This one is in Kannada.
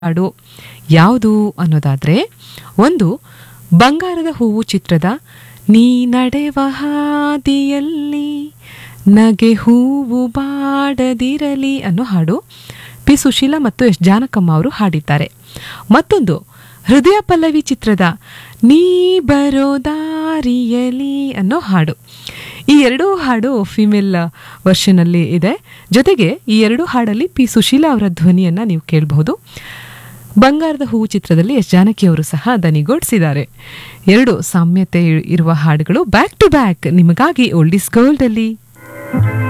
ಹಾಡು ಯಾವುದು ಅನ್ನೋದಾದ್ರೆ ಒಂದು ಬಂಗಾರದ ಹೂವು ಚಿತ್ರದ ನೀ ನಡೆವ ಹಾದಿಯಲ್ಲಿ ನಗೆ ಹೂವು ಬಾಡದಿರಲಿ ಅನ್ನೋ ಹಾಡು ಪಿ ಸುಶೀಲಾ ಮತ್ತು ಎಸ್ ಜಾನಕಮ್ಮ ಅವರು ಹಾಡಿದ್ದಾರೆ ಮತ್ತೊಂದು ಹೃದಯ ಪಲ್ಲವಿ ಚಿತ್ರದ ನೀ ಬರೋ ದಾರಿಯಲಿ ಅನ್ನೋ ಹಾಡು ಈ ಎರಡೂ ಹಾಡು ಫಿಮೇಲ್ ವರ್ಷನಲ್ಲಿ ಇದೆ ಜೊತೆಗೆ ಈ ಎರಡು ಹಾಡಲ್ಲಿ ಪಿ ಸುಶೀಲಾ ಅವರ ಧ್ವನಿಯನ್ನ ನೀವು ಕೇಳಬಹುದು ಬಂಗಾರದ ಹೂವು ಚಿತ್ರದಲ್ಲಿ ಎಸ್ ಜಾನಕಿ ಅವರು ಸಹ ದನಿಗೂಡಿಸಿದ್ದಾರೆ ಎರಡು ಸಾಮ್ಯತೆ ಇರುವ ಹಾಡುಗಳು ಬ್ಯಾಕ್ ಟು ಬ್ಯಾಕ್ ನಿಮಗಾಗಿ ಓಲ್ಡ್ ಇಸ್ ಗೋಲ್ಡ್ ಅಲ್ಲಿ